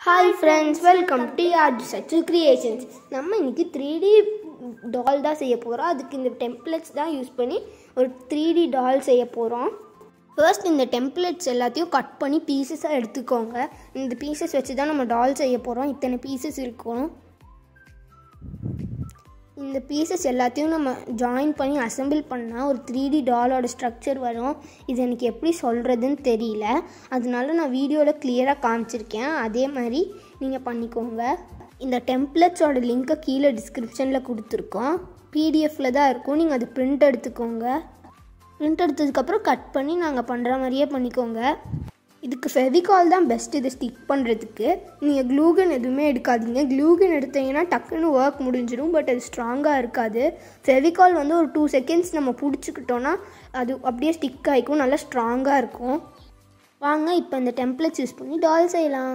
hi friends welcome to art Sachu creations நம்ம இன்னைக்கு three D டால் தான் செய்ய போகிறோம் அதுக்கு இந்த டெம்ப்ளேட்ஸ் தான் யூஸ் பண்ணி ஒரு த்ரீ டி டால் செய்ய போகிறோம் ஃபர்ஸ்ட் இந்த டெம்ப்ளேட்ஸ் எல்லாத்தையும் கட் பண்ணி பீசஸாக எடுத்துக்கோங்க இந்த பீசஸ் வச்சு தான் நம்ம டால் செய்ய போகிறோம் இத்தனை பீசஸ் இருக்கும் இந்த பீசஸ் எல்லாத்தையும் நம்ம ஜாயின் பண்ணி அசெம்பிள் பண்ணால் ஒரு த்ரீ டி டாலோட ஸ்ட்ரக்சர் வரும் இது எனக்கு எப்படி சொல்கிறதுன்னு தெரியல அதனால நான் வீடியோவில் கிளியராக காமிச்சிருக்கேன் அதே மாதிரி நீங்கள் பண்ணிக்கோங்க இந்த டெம்ப்ளேட்ஸோட லிங்க்கை கீழே டிஸ்கிரிப்ஷனில் கொடுத்துருக்கோம் பிடிஎஃப்பில் தான் இருக்கும் நீங்கள் அது பிரிண்ட் எடுத்துக்கோங்க பிரிண்ட் எடுத்ததுக்கப்புறம் கட் பண்ணி நாங்கள் பண்ணுற மாதிரியே பண்ணிக்கோங்க இதுக்கு ஃபெவிகால் தான் பெஸ்ட் இதை ஸ்டிக் பண்ணுறதுக்கு நீங்கள் க்ளூகன் எதுவுமே எடுக்காதீங்க க்ளூகன் எடுத்தீங்கன்னா டக்குன்னு ஒர்க் முடிஞ்சிடும் பட் அது ஸ்ட்ராங்காக இருக்காது ஃபெவிகால் வந்து ஒரு டூ செகண்ட்ஸ் நம்ம பிடிச்சிக்கிட்டோன்னா அது அப்படியே ஸ்டிக் ஆகிக்கும் நல்லா ஸ்ட்ராங்காக இருக்கும் வாங்க இப்போ இந்த டெம்ப்ளேட்ஸ் யூஸ் பண்ணி டால் செய்யலாம்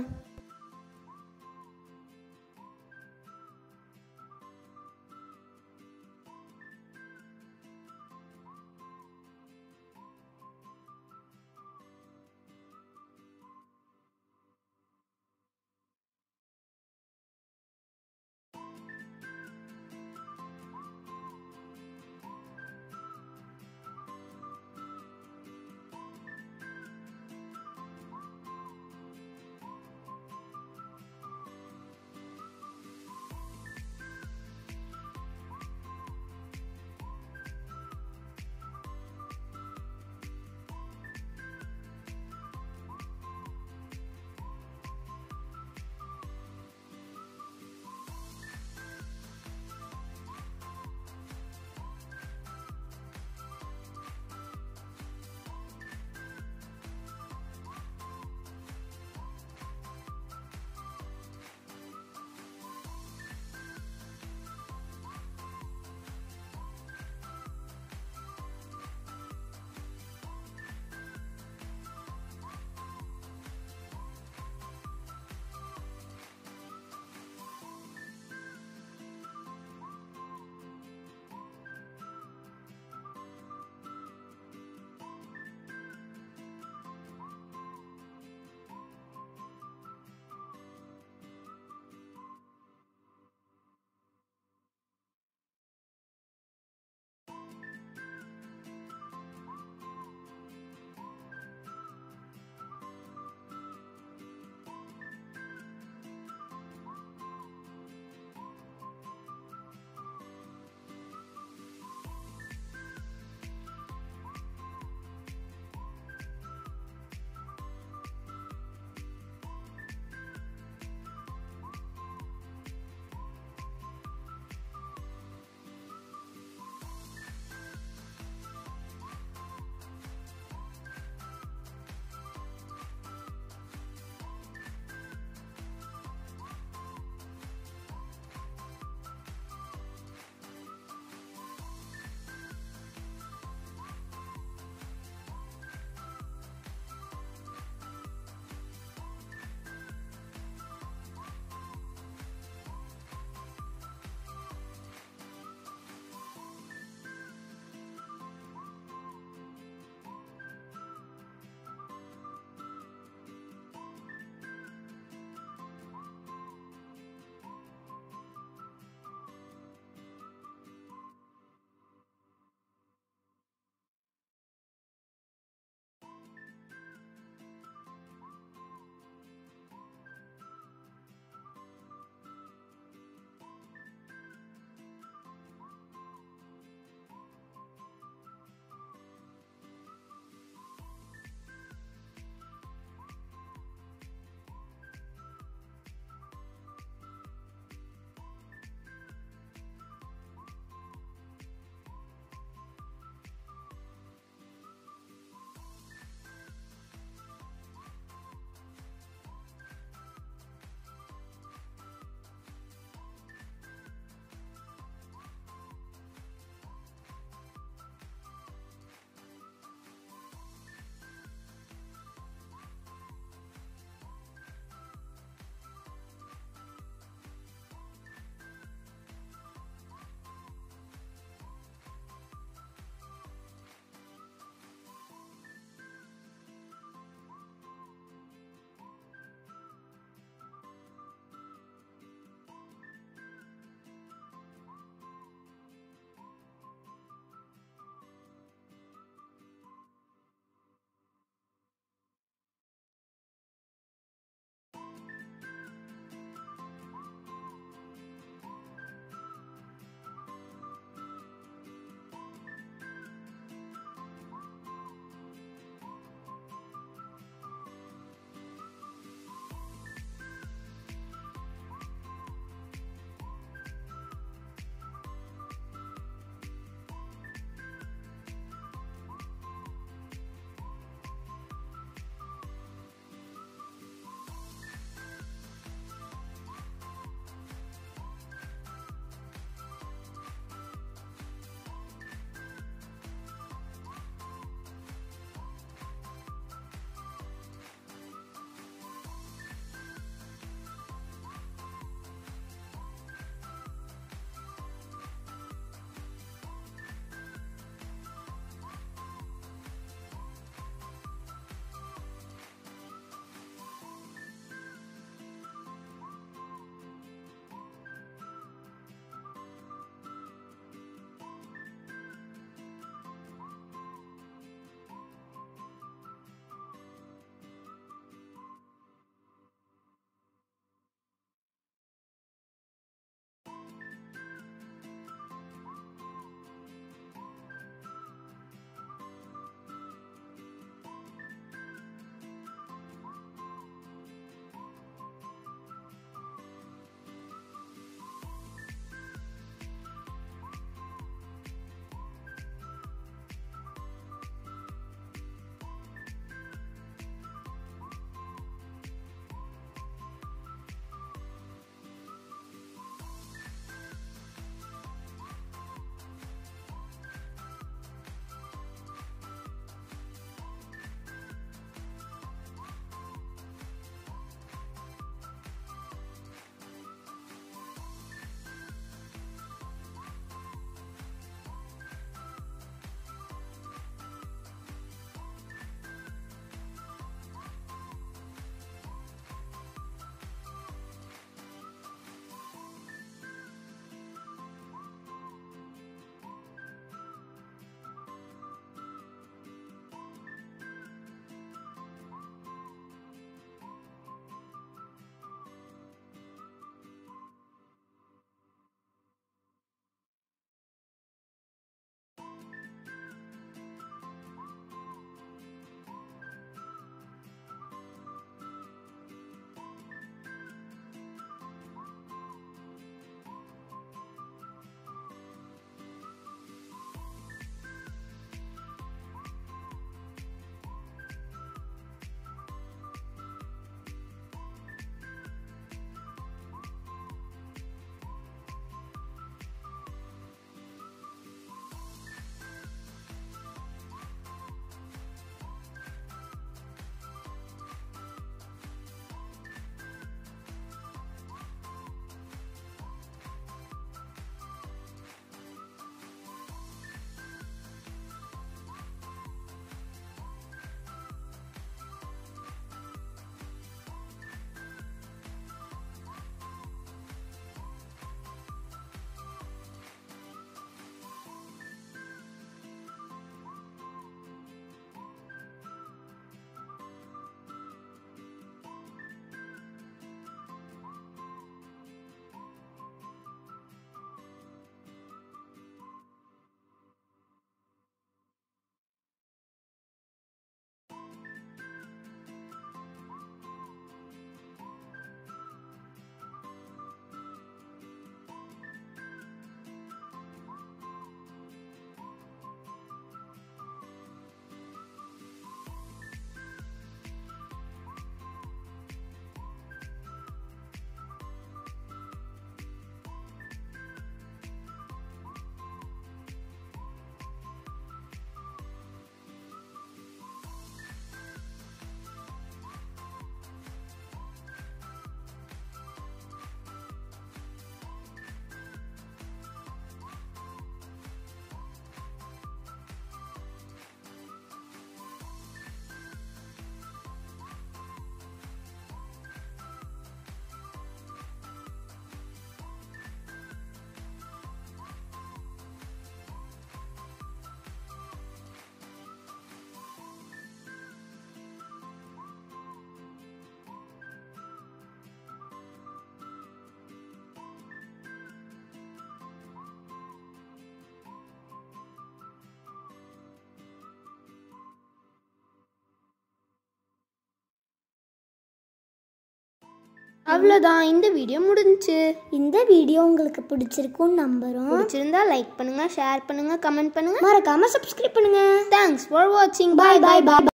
அவ்வளோதான் இந்த வீடியோ முடிஞ்சுச்சு இந்த வீடியோ உங்களுக்கு பிடிச்சிருக்கும்னு நம்புறோம் பிடிச்சிருந்தா லைக் பண்ணுங்க ஷேர் பண்ணுங்க கமெண்ட் பண்ணுங்க மறக்காம சப்ஸ்கிரைப் பண்ணுங்க தேங்க்ஸ் ஃபார் வாட்சிங் பாய் பாய் பாய்